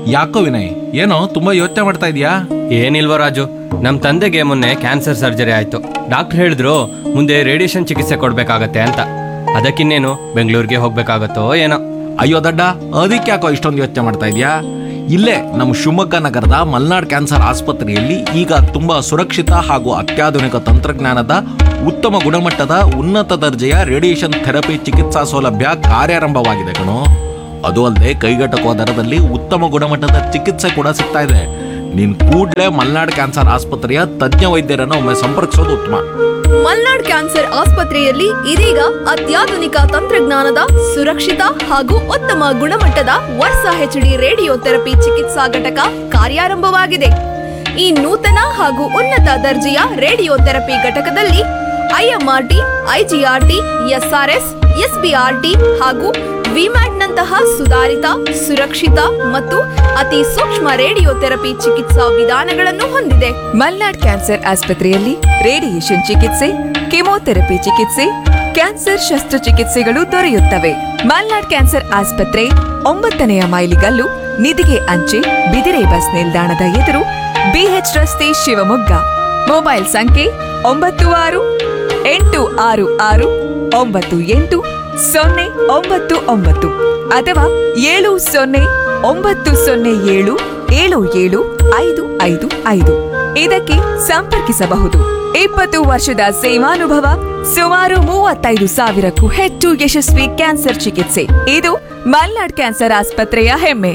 ಯಾಕೋ ವಿನಯ್ ಏನೋ ತುಂಬಾ ಯೋಚನೆ ಮಾಡ್ತಾ ಇದೀಯಾ ಏನಿಲ್ವ ರಾಜು ನಮ್ಮ ತಂದೆಗೆ ಮೊನ್ನೆ ಕ್ಯಾನ್ಸರ್ ಸರ್ಜರಿ ಆಯ್ತು ಡಾಕ್ಟರ್ ಹೇಳಿದ್ರು ಮುಂದೆ ರೇಡಿಯೇಷನ್ ಚಿಕಿತ್ಸೆ ಕೊಡ್ಬೇಕಾಗತ್ತೆ ಅಂತ ಅದಕ್ಕಿನ್ನೇನು ಬೆಂಗಳೂರಿಗೆ ಹೋಗ್ಬೇಕಾಗತ್ತೋ ಏನೋ ಅಯ್ಯೋ ದಡ್ಡ ಅದಕ್ಕೆ ಯಾಕೋ ಇಷ್ಟೊಂದು ಯೋಚನೆ ಮಾಡ್ತಾ ಇದೀಯಾ ಇಲ್ಲೇ ನಮ್ಮ ಶಿವಮೊಗ್ಗ ನಗರದ ಮಲ್ನಾಡ್ ಕ್ಯಾನ್ಸರ್ ಆಸ್ಪತ್ರೆಯಲ್ಲಿ ಈಗ ತುಂಬಾ ಸುರಕ್ಷಿತ ಹಾಗೂ ಅತ್ಯಾಧುನಿಕ ತಂತ್ರಜ್ಞಾನದ ಉತ್ತಮ ಗುಣಮಟ್ಟದ ಉನ್ನತ ದರ್ಜೆಯ ರೇಡಿಯೇಷನ್ ಥೆರಪಿ ಚಿಕಿತ್ಸಾ ಸೌಲಭ್ಯ ಕಾರ್ಯಾರಂಭವಾಗಿದೆ ಕಣೋ ಅದು ಅಲ್ಲದೆ ಕೈಗೆಟಕುವ ದರದಲ್ಲಿ ಉತ್ತಮ ಗುಣಮಟ್ಟದ ಚಿಕಿತ್ಸೆ ಕೂಡ ಸಿಗ್ತಾ ಇದೆ ನೀನ್ ಕೂಡ್ಲೇ ಮಲ್ನಾಡ್ ಕ್ಯಾನ್ಸರ್ ಆಸ್ಪತ್ರೆಯ ತಜ್ಞ ವೈದ್ಯರನ್ನು ಒಮ್ಮೆ ಸಂಪರ್ಕಿಸೋದು ಉತ್ತಮ ಮಲ್ನಾಡ್ ಕ್ಯಾನ್ಸರ್ ಆಸ್ಪತ್ರೆಯಲ್ಲಿ ಇದೀಗ ಅತ್ಯಾಧುನಿಕ ತಂತ್ರಜ್ಞಾನದ ಸುರಕ್ಷಿತ ಹಾಗೂ ಉತ್ತಮ ಗುಣಮಟ್ಟದ ವರ್ಷ ಹೆಚ್ಡಿ ರೇಡಿಯೋ ಥೆರಪಿ ಚಿಕಿತ್ಸಾ ಘಟಕ ಕಾರ್ಯಾರಂಭವಾಗಿದೆ ಈ ನೂತನ ಹಾಗೂ ಉನ್ನತ ದರ್ಜೆಯ ರೇಡಿಯೋ ಥೆರಪಿ ಘಟಕದಲ್ಲಿ ಐಎಂಆರ್ಟಿ ಐಜಿಆರ್ಟಿ ಎಸ್ಆರ್ಎಸ್ ಎಸ್ಬಿಆರ್ಟಿ ಹಾಗೂ ವಿಮ್ಯಾಟ್ನಂತಹ ಸುಧಾರಿತ ಸುರಕ್ಷಿತ ಮತ್ತು ಅತಿ ಸೂಕ್ಷ್ಮ ರೇಡಿಯೋ ಥೆರಪಿ ಚಿಕಿತ್ಸಾ ವಿಧಾನಗಳನ್ನು ಹೊಂದಿದೆ ಮಲ್ನಾಡ್ ಕ್ಯಾನ್ಸರ್ ಆಸ್ಪತ್ರೆಯಲ್ಲಿ ರೇಡಿಯೇಷನ್ ಚಿಕಿತ್ಸೆ ಕೆಮೊಥೆರಪಿ ಚಿಕಿತ್ಸೆ ಕ್ಯಾನ್ಸರ್ ಶಸ್ತ್ರಚಿಕಿತ್ಸೆಗಳು ದೊರೆಯುತ್ತವೆ ಮಲ್ನಾಡ್ ಕ್ಯಾನ್ಸರ್ ಆಸ್ಪತ್ರೆ ಒಂಬತ್ತನೆಯ ಮೈಲಿಗಲ್ಲು ನಿಧಿಗೆ ಅಂಚೆ ಬಿದಿರೆ ಬಸ್ ನಿಲ್ದಾಣದ ಎದುರು ಬಿಎಚ್ ರಸ್ತೆ ಶಿವಮೊಗ್ಗ ಮೊಬೈಲ್ ಸಂಖ್ಯೆ ಒಂಬತ್ತು ಆರು ಎಂಟು ಆರು ಆರು ಒಂಬತ್ತು ಎಂಟು ಸೊನ್ನೆ ಒಂಬತ್ತು ಒಂಬತ್ತು ಅಥವಾ ಏಳು ಸೊನ್ನೆ ಒಂಬತ್ತು ಸೊನ್ನೆ ಏಳು ಏಳು ಏಳು ಐದು ಐದು ಐದು ಇದಕ್ಕೆ ಸಂಪರ್ಕಿಸಬಹುದು ಇಪ್ಪತ್ತು ವರ್ಷದ ಸೇವಾನುಭವ ಸುಮಾರು ಮೂವತ್ತೈದು ಸಾವಿರಕ್ಕೂ ಹೆಚ್ಚು ಯಶಸ್ವಿ ಕ್ಯಾನ್ಸರ್ ಚಿಕಿತ್ಸೆ ಇದು ಮಲ್ನಾಡ್ ಕ್ಯಾನ್ಸರ್ ಆಸ್ಪತ್ರೆಯ ಹೆಮ್ಮೆ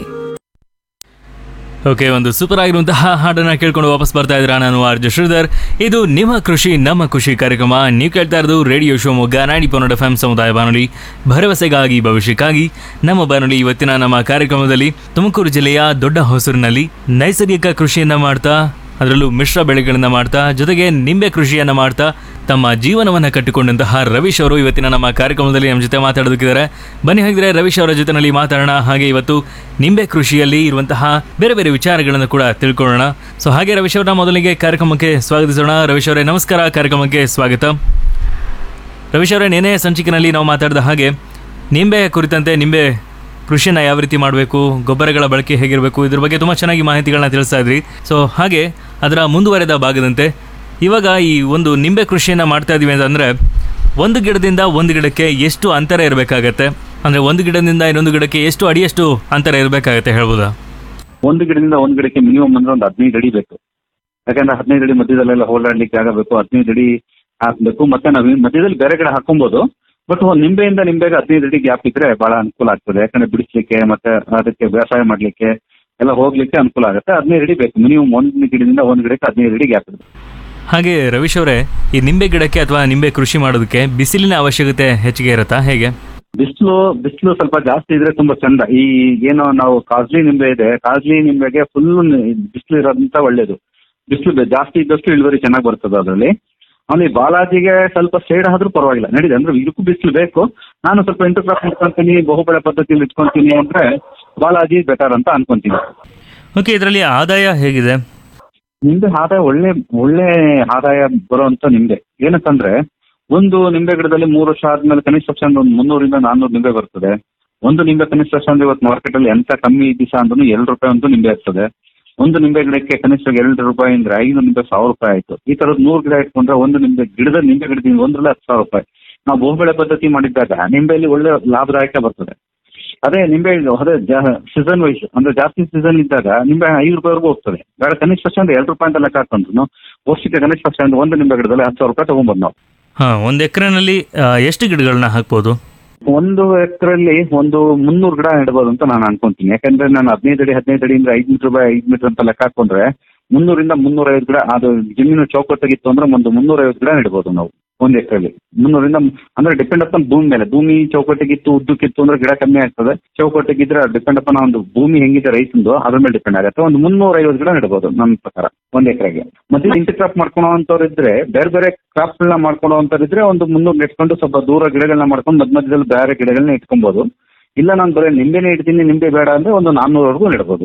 ಓಕೆ ಒಂದು ಸೂಪರ್ ಆಗಿರುವಂತಹ ಹಾಡನ್ನ ಕೇಳ್ಕೊಂಡು ವಾಪಸ್ ಬರ್ತಾ ಇದ್ರ ನಾನು ಆರ್ಜ ಶ್ರೀಧರ್ ಇದು ನಿಮ್ಮ ಕೃಷಿ ನಮ್ಮ ಖುಷಿ ಕಾರ್ಯಕ್ರಮ ನೀವು ಕೇಳ್ತಾ ಇರೋದು ರೇಡಿಯೋ ಶಿವಮೊಗ್ಗ ನಾಡಿ ಪನ್ನಡ ಎಫ್ ಸಮುದಾಯ ಬಾನುಲಿ ಭರವಸೆಗಾಗಿ ಭವಿಷ್ಯಕ್ಕಾಗಿ ನಮ್ಮ ಬಾನುಲಿ ಇವತ್ತಿನ ನಮ್ಮ ಕಾರ್ಯಕ್ರಮದಲ್ಲಿ ತುಮಕೂರು ಜಿಲ್ಲೆಯ ದೊಡ್ಡ ಹೊಸೂರಿನಲ್ಲಿ ನೈಸರ್ಗಿಕ ಕೃಷಿಯನ್ನ ಮಾಡ್ತಾ ಅದರಲ್ಲೂ ಮಿಶ್ರ ಬೆಳೆಗಳನ್ನ ಮಾಡ್ತಾ ಜೊತೆಗೆ ನಿಂಬೆ ಕೃಷಿಯನ್ನ ಮಾಡ್ತಾ ತಮ್ಮ ಜೀವನವನ್ನ ಕಟ್ಟಿಕೊಂಡಂತಹ ರವೀಶ್ ಅವರು ಇವತ್ತಿನ ನಮ್ಮ ಕಾರ್ಯಕ್ರಮದಲ್ಲಿ ನಮ್ಮ ಜೊತೆ ಮಾತಾಡೋದಕ್ಕಿದ್ದಾರೆ ಬನ್ನಿ ಹಾಗಿದ್ರೆ ರವೀಶ್ ಅವರ ಜೊತೆನಲ್ಲಿ ಮಾತಾಡೋಣ ಹಾಗೆ ಇವತ್ತು ನಿಂಬೆ ಕೃಷಿಯಲ್ಲಿ ಇರುವಂತಹ ಬೇರೆ ಬೇರೆ ವಿಚಾರಗಳನ್ನು ಕೂಡ ತಿಳ್ಕೊಳ್ಳೋಣ ಸೊ ಹಾಗೆ ರವೀಶ್ ಅವರ ಮೊದಲಿಗೆ ಕಾರ್ಯಕ್ರಮಕ್ಕೆ ಸ್ವಾಗತಿಸೋಣ ರವೀಶ್ ಅವರೇ ನಮಸ್ಕಾರ ಕಾರ್ಯಕ್ರಮಕ್ಕೆ ಸ್ವಾಗತ ರವೀಶ್ ಅವರೇ ನೇನೇ ಸಂಚಿಕೆನಲ್ಲಿ ನಾವು ಮಾತಾಡಿದ ಹಾಗೆ ನಿಂಬೆ ಕುರಿತಂತೆ ನಿಂಬೆ ಕೃಷಿನ ಯಾವ ರೀತಿ ಮಾಡಬೇಕು ಗೊಬ್ಬರಗಳ ಬಳಕೆ ಹೇಗಿರಬೇಕು ಇದ್ರ ಬಗ್ಗೆ ತುಂಬ ಚೆನ್ನಾಗಿ ಮಾಹಿತಿಗಳನ್ನ ತಿಳಿಸ್ತಾ ಇದ್ರಿ ಸೊ ಹಾಗೆ ಅದರ ಮುಂದುವರೆದ ಭಾಗದಂತೆ ಇವಾಗ ಈ ಒಂದು ನಿಂಬೆ ಕೃಷಿಯನ್ನು ಮಾಡ್ತಾ ಇದೀವಿ ಅಂತಂದರೆ ಒಂದು ಗಿಡದಿಂದ ಒಂದು ಗಿಡಕ್ಕೆ ಎಷ್ಟು ಅಂತರ ಇರಬೇಕಾಗತ್ತೆ ಅಂದರೆ ಒಂದು ಗಿಡದಿಂದ ಇನ್ನೊಂದು ಗಿಡಕ್ಕೆ ಎಷ್ಟು ಅಡಿಯಷ್ಟು ಅಂತರ ಇರಬೇಕಾಗತ್ತೆ ಹೇಳ್ಬೋದಾ ಒಂದು ಗಿಡದಿಂದ ಒಂದು ಗಿಡಕ್ಕೆ ಮಿನಿಮಮ್ ಅಂದ್ರೆ ಒಂದು ಹದಿನೈದು ಅಡಿ ಬೇಕು ಯಾಕಂದ್ರೆ ಹದಿನೈದು ಅಡಿ ಮಧ್ಯದಲ್ಲೆಲ್ಲ ಹೋಲಾಡ್ಲಿಕ್ಕೆ ಆಗಬೇಕು ಹದಿನೈದು ಅಡಿ ಹಾಕ್ಬೇಕು ಮತ್ತೆ ನಾವು ಈ ಮಧ್ಯದಲ್ಲಿ ಬೇರೆ ಗಿಡ ಹಾಕೊಬಹುದು ಬಟ್ ನಿಂಬೆಯಿಂದ ನಿಂಬೆಗೆ ಹದಿನೈದು ಅಡಿ ಗ್ಯಾಪ್ ಇದ್ರೆ ಬಹಳ ಅನುಕೂಲ ಆಗ್ತದೆ ಯಾಕಂದ್ರೆ ಬಿಡಿಸ್ಲಿಕ್ಕೆ ಮತ್ತೆ ಅದಕ್ಕೆ ವ್ಯವಸಾಯ ಮಾಡ್ಲಿಕ್ಕೆ ಎಲ್ಲ ಹೋಗ್ಲಿಕ್ಕೆ ಅನುಕೂಲ ಆಗುತ್ತೆ ಹದಿನೈದು ಅಡಿ ಬೇಕು ಮಿನಿಮಮ್ ಒಂದು ಗಿಡದಿಂದ ಒಂದು ಗಿಡಕ್ಕೆ ಹದಿನೈದು ಅಡಿ ಗ್ಯಾಪ್ ಇದೆ ಹಾಗೆ ರವೀಶ್ ಅವರೇ ಈ ನಿಂಬೆ ಗಿಡಕ್ಕೆ ಅಥವಾ ನಿಂಬೆ ಕೃಷಿ ಮಾಡೋದಕ್ಕೆ ಬಿಸಿಲಿನ ಅವಶ್ಯಕತೆ ಹೆಚ್ಚಿಗೆ ಇರುತ್ತಾ ಹೇಗೆ ಬಿಸಿಲು ಬಿಸಿಲು ಸ್ವಲ್ಪ ಜಾಸ್ತಿ ಇದ್ರೆ ತುಂಬಾ ಚಂದ ಈ ಏನೋ ನಾವು ಕಾಜ್ಲಿ ನಿಂಬೆ ಇದೆ ಕಾಜ್ಲಿ ನಿಂಬೆಗೆ ಫುಲ್ ಬಿಸಿಲು ಇರೋದಂತ ಒಳ್ಳೇದು ಬಿಸಿಲು ಜಾಸ್ತಿ ಇದ್ದಷ್ಟು ಇಳುವರಿ ಚೆನ್ನಾಗಿ ಬರ್ತದೆ ಅದರಲ್ಲಿ ಆಮೇಲೆ ಈ ಬಾಲಾಜಿಗೆ ಸ್ವಲ್ಪ ಶೇಡ್ ಆದ್ರೂ ಪರವಾಗಿಲ್ಲ ನಡೀದೆ ಅಂದ್ರೆ ಇದಕ್ಕೂ ಬಿಸಿಲು ಬೇಕು ನಾನು ಸ್ವಲ್ಪ ಇಂಟರ್ ಕ್ರಾಪ್ ಇಟ್ಕೊಂತೀನಿ ಬಹುಬೆಳೆ ಪದ್ಧತಿಯಲ್ಲಿ ಇಟ್ಕೊಂತೀನಿ ಅಂದ್ರೆ ಬಾಲಾಜಿ ಬೆಟರ್ ಅಂತ ಅನ್ಕೊಂತೀನಿ ಓಕೆ ಇದರಲ್ಲಿ ಆದಾಯ ಹೇಗಿದೆ ನಿಂಬೆ ಆದಾಯ ಒಳ್ಳೆ ಒಳ್ಳೆ ಆದಾಯ ಬರುವಂತ ನಿಂಬೆ ಏನಕ್ಕಂದ್ರೆ ಒಂದು ನಿಂಬೆ ಗಿಡದಲ್ಲಿ ಮೂರು ವರ್ಷ ಆದ್ಮೇಲೆ ಕನಿಷ್ಠ ಪಕ್ಷ ಅಂದ್ರೆ ಒಂದು ಮುನ್ನೂರಿಂದ ನಾನ್ನೂರು ನಿಂಬೆ ಬರ್ತದೆ ಒಂದು ನಿಂಬೆ ಕನಿಷ್ಠ ಪಕ್ಷ ಅಂದ್ರೆ ಇವತ್ತು ಮಾರ್ಕೆಟ್ ಅಲ್ಲಿ ಎಂತ ಕಮ್ಮಿ ದಿವಸ ಅಂದ್ರೂ ಎರಡು ರೂಪಾಯಿ ಒಂದು ನಿಂಬೆ ಇರ್ತದೆ ಒಂದು ನಿಂಬೆ ಗಿಡಕ್ಕೆ ಕನಿಷ್ಠ ಎರಡು ರೂಪಾಯಿ ಅಂದ್ರೆ ಐದು ನಿಂಬೆ ಸಾವಿರ ರೂಪಾಯಿ ಆಯ್ತು ಈ ತರದ್ ನೂರು ಗಿಡ ಇಟ್ಕೊಂಡ್ರೆ ಒಂದು ನಿಂಬೆ ಗಿಡದ ನಿಂಬೆ ಗಿಡದಿಂದ ಒಂದ್ರಲ್ಲಿ ಹತ್ತು ಸಾವಿರ ರೂಪಾಯಿ ನಾವು ಬಹುಬೆಳೆ ಪದ್ಧತಿ ಮಾಡಿದ್ದಾಗ ನಿಂಬೆಯಲ್ಲಿ ಒಳ್ಳೆ ಲಾಭದಾಯಕ ಬರ್ತದೆ ಅದೇ ನಿಂಬೆ ಅದೇ ಸೀಸನ್ ವೈಸ್ ಅಂದ್ರೆ ಜಾಸ್ತಿ ಸೀಸನ್ ಇದ್ದಾಗ ನಿಂಬೆ ಐದು ರೂಪಾಯಿವರೆಗೂ ಹೋಗ್ತದೆ ಬೇಡ ಕನಿಷ್ಠ ಪಕ್ಷ ಅಂದ್ರೆ ಎರಡು ರೂಪಾಯಿ ಅಂತ ಲೆಕ್ಕ ಹಾಕೊಂಡ್ರು ವರ್ಷಕ್ಕೆ ಕನಿಷ್ಠ ಪಕ್ಷ ಅಂದ್ರೆ ಒಂದು ನಿಂಬೆ ಗಿಡದಲ್ಲಿ ಹತ್ತು ಸಾವಿರ ರೂಪಾಯಿ ತಗೊಂಬೋದು ನಾವು ಹಾಂ ಒಂದು ಎಕರೆನಲ್ಲಿ ಎಷ್ಟು ಗಿಡಗಳನ್ನ ಹಾಕ್ಬೋದು ಒಂದು ಎಕರೆಲ್ಲಿ ಒಂದು ಮುನ್ನೂರು ಗಿಡ ನೆಡ್ಬೋದು ಅಂತ ನಾನು ಅನ್ಕೊಂತೀನಿ ಯಾಕಂದ್ರೆ ನಾನು ಹದಿನೈದು ಅಡಿ ಹದಿನೈದು ಅಡಿ ಅಂದ್ರೆ ಐದು ಮೀಟರ್ ಬೈ ಐದು ಮೀಟರ್ ಅಂತ ಲೆಕ್ಕ ಹಾಕೊಂಡ್ರೆ ಮುನ್ನೂರಿಂದ ಮುನ್ನೂರೈವತ್ತು ಗಿಡ ಅದು ಜಮೀನು ಚೌಕಟ್ಟಾಗಿತ್ತು ಅಂದ್ರೆ ಒಂದು ಮುನ್ನೂರೈವತ್ತು ಗಿಡ ನೆಡ್ಬೋದು ನಾವು ಒಂದು ಎಕರೆಲಿ ಮುನ್ನೂರಿಂದ ಅಂದ್ರೆ ಡಿಪೆಂಡ್ ಅಪ್ ಭೂಮಿ ಮೇಲೆ ಭೂಮಿ ಚೌಕಟ್ಟಿಗಿತ್ತು ಉದ್ದಕ್ಕಿತ್ತು ಅಂದ್ರೆ ಗಿಡ ಕಮ್ಮಿ ಆಗ್ತದೆ ಚೌಕಟ್ಟಿಗಿದ್ರೆ ಡಿಪೆಂಡ್ ಅಪ್ ಒಂದು ಭೂಮಿ ಹೆಂಗಿದೆ ರೈತಂದು ಅದ್ರ ಮೇಲೆ ಡಿಪೆಂಡ್ ಆಗುತ್ತೆ ಒಂದು ಮುನ್ನೂರೈವತ್ತು ಗಿಡ ನೆಡ್ಬೋದು ನನ್ನ ಪ್ರಕಾರ ಒಂದು ಎಕರೆಗೆ ಮತ್ತೆ ಇಂಟರ್ ಕ್ರಾಪ್ ಮಾಡ್ಕೊಳೋವಂಥವ್ರು ಇದ್ರೆ ಬೇರೆ ಬೇರೆ ಕ್ರಾಪ್ಗಳನ್ನ ಮಾಡ್ಕೊಳೋವಂಥವ್ರು ಇದ್ರೆ ಒಂದು ಮುನ್ನೂರು ನೆಟ್ಕೊಂಡು ಸ್ವಲ್ಪ ದೂರ ಗಿಡಗಳನ್ನ ಮಾಡ್ಕೊಂಡು ಮಧ್ಯ ಮಧ್ಯದಲ್ಲಿ ಬೇರೆ ಗಿಡಗಳನ್ನ ಇಟ್ಕೊಬೋದು ಇಲ್ಲ ನಾನು ಬರೀ ನಿಂಬೆನೇ ಇಡ್ತೀನಿ ನಿಂಬೆ ಬೇಡ ಅಂದ್ರೆ ಒಂದು ನಾನ್ನೂರವರೆಗೂ ನೆಡ್ಬೋದು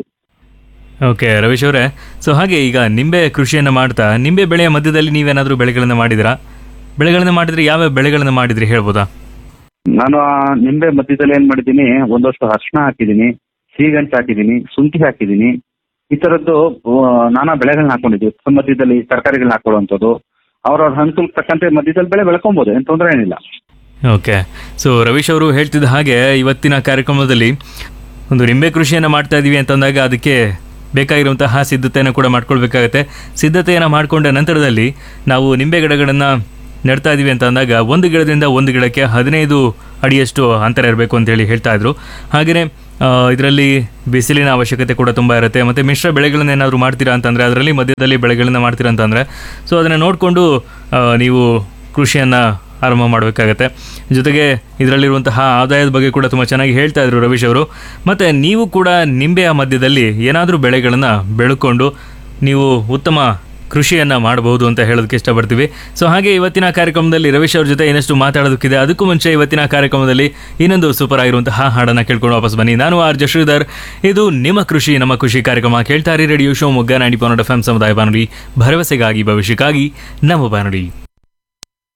ಓಕೆ ರವೀಶ್ ಅವರೇ ಸೊ ಹಾಗೆ ಈಗ ನಿಂಬೆ ಕೃಷಿಯನ್ನು ಮಾಡ್ತಾ ನಿಂಬೆ ಬೆಳೆಯ ಮಧ್ಯದಲ್ಲಿ ನೀವೇನಾದರೂ ಬೆಳೆಗಳನ್ನು ಮಾಡಿದಿರಾ ಬೆಳೆಗಳನ್ನು ಮಾಡಿದ್ರೆ ಯಾವ್ಯಾವ ಬೆಳೆಗಳನ್ನು ಮಾಡಿದ್ರಿ ಹೇಳ್ಬೋದಾ ನಾನು ಆ ನಿಂಬೆ ಮಧ್ಯದಲ್ಲಿ ಏನ್ ಮಾಡಿದ್ದೀನಿ ಒಂದಷ್ಟು ಅರ್ಶಿನ ಹಾಕಿದ್ದೀನಿ ಸಿಹಿಗೆಣಸು ಹಾಕಿದ್ದೀನಿ ಶುಂಠಿ ಹಾಕಿದ್ದೀನಿ ಈ ತರದ್ದು ಆ, ನಾನಾ ಬೆಳೆಗಳನ್ನ ಹಾಕೊಂಡಿದ್ದೀವಿ ಮಧ್ಯದಲ್ಲಿ ತರಕಾರಿಗಳನ್ನ ಹಾಕೊಳ್ಳುವಂಥದ್ದು ಅವ್ರವ್ರ ಅನುಕೂಲಕ್ಕೆ ತಕ್ಕಂತೆ ಮಧ್ಯದಲ್ಲಿ ಬೆಳೆ ಬೆಳ್ಕೊಬೋದು ಏನು ತೊಂದರೆ ಏನಿಲ್ಲ ಓಕೆ ಸೊ ರವೀಶ್ ಅವರು ಹೇಳ್ತಿದ್ದ ಹಾಗೆ ಇವತ್ತಿನ ಕಾರ್ಯಕ್ರಮದಲ್ಲಿ ಒಂದು ನಿಂಬೆ ಕೃಷಿಯನ್ನು ಮಾಡ್ತಾ ಇದ್ದೀವಿ ಅಂತಂದಾಗ ಅದಕ್ಕೆ ಬೇಕಾಗಿರುವಂತಹ ಸಿದ್ಧತೆಯನ್ನು ಕೂಡ ಮಾಡ್ಕೊಳ್ಬೇಕಾಗತ್ತೆ ಸಿದ್ಧತೆಯನ್ನು ಮಾಡಿಕೊಂಡ ನಂತರದಲ್ಲಿ ನಾವು ನಿಂಬೆ ಗಿಡಗಳನ್ನು ನೆಡ್ತಾ ಇದ್ದೀವಿ ಅಂತ ಅಂದಾಗ ಒಂದು ಗಿಡದಿಂದ ಒಂದು ಗಿಡಕ್ಕೆ ಹದಿನೈದು ಅಡಿಯಷ್ಟು ಅಂತರ ಇರಬೇಕು ಅಂತೇಳಿ ಹೇಳ್ತಾ ಇದ್ರು ಹಾಗೆಯೇ ಇದರಲ್ಲಿ ಬಿಸಿಲಿನ ಅವಶ್ಯಕತೆ ಕೂಡ ತುಂಬ ಇರುತ್ತೆ ಮತ್ತು ಮಿಶ್ರ ಬೆಳೆಗಳನ್ನ ಏನಾದರೂ ಮಾಡ್ತೀರಾ ಅಂತಂದರೆ ಅದರಲ್ಲಿ ಮಧ್ಯದಲ್ಲಿ ಬೆಳೆಗಳನ್ನ ಮಾಡ್ತೀರಾ ಅಂತಂದರೆ ಸೊ ಅದನ್ನು ನೋಡಿಕೊಂಡು ನೀವು ಕೃಷಿಯನ್ನು ಆರಂಭ ಮಾಡಬೇಕಾಗತ್ತೆ ಜೊತೆಗೆ ಇದರಲ್ಲಿರುವಂತಹ ಆದಾಯದ ಬಗ್ಗೆ ಕೂಡ ತುಂಬ ಚೆನ್ನಾಗಿ ಹೇಳ್ತಾ ಇದ್ರು ರವೀಶ್ ಅವರು ಮತ್ತು ನೀವು ಕೂಡ ನಿಂಬೆಯ ಮಧ್ಯದಲ್ಲಿ ಏನಾದರೂ ಬೆಳೆಗಳನ್ನು ಬೆಳ್ಕೊಂಡು ನೀವು ಉತ್ತಮ ಕೃಷಿಯನ್ನು ಮಾಡಬಹುದು ಅಂತ ಹೇಳೋದಕ್ಕೆ ಇಷ್ಟಪಡ್ತೀವಿ ಸೊ ಹಾಗೆ ಇವತ್ತಿನ ಕಾರ್ಯಕ್ರಮದಲ್ಲಿ ರವೀಶ್ ಅವ್ರ ಜೊತೆ ಇನ್ನಷ್ಟು ಮಾತಾಡೋದಕ್ಕಿದೆ ಅದಕ್ಕೂ ಮುಂಚೆ ಇವತ್ತಿನ ಕಾರ್ಯಕ್ರಮದಲ್ಲಿ ಇನ್ನೊಂದು ಸೂಪರ್ ಆಗಿರುವಂತಹ ಹಾಡನ್ನು ಕೇಳ್ಕೊಂಡು ವಾಪಸ್ ಬನ್ನಿ ನಾನು ಆರ್ ಜಶ್ರೀಧರ್ ಇದು ನಿಮ್ಮ ಕೃಷಿ ನಮ್ಮ ಖುಷಿ ಕಾರ್ಯಕ್ರಮ ಕೇಳ್ತಾರೆ ರೇಡಿಯೋ ಶೋ ಮೊಗ್ಗ ನಾಡಿ ಪಾನೋಡ್ ಎಫ್ ಎಂ ಸಮುದಾಯ ಬಾನುಲಿ ಭರವಸೆಗಾಗಿ ಭವಿಷ್ಯಕ್ಕಾಗಿ ನಮ್ಮ ಬಾನುಲಿ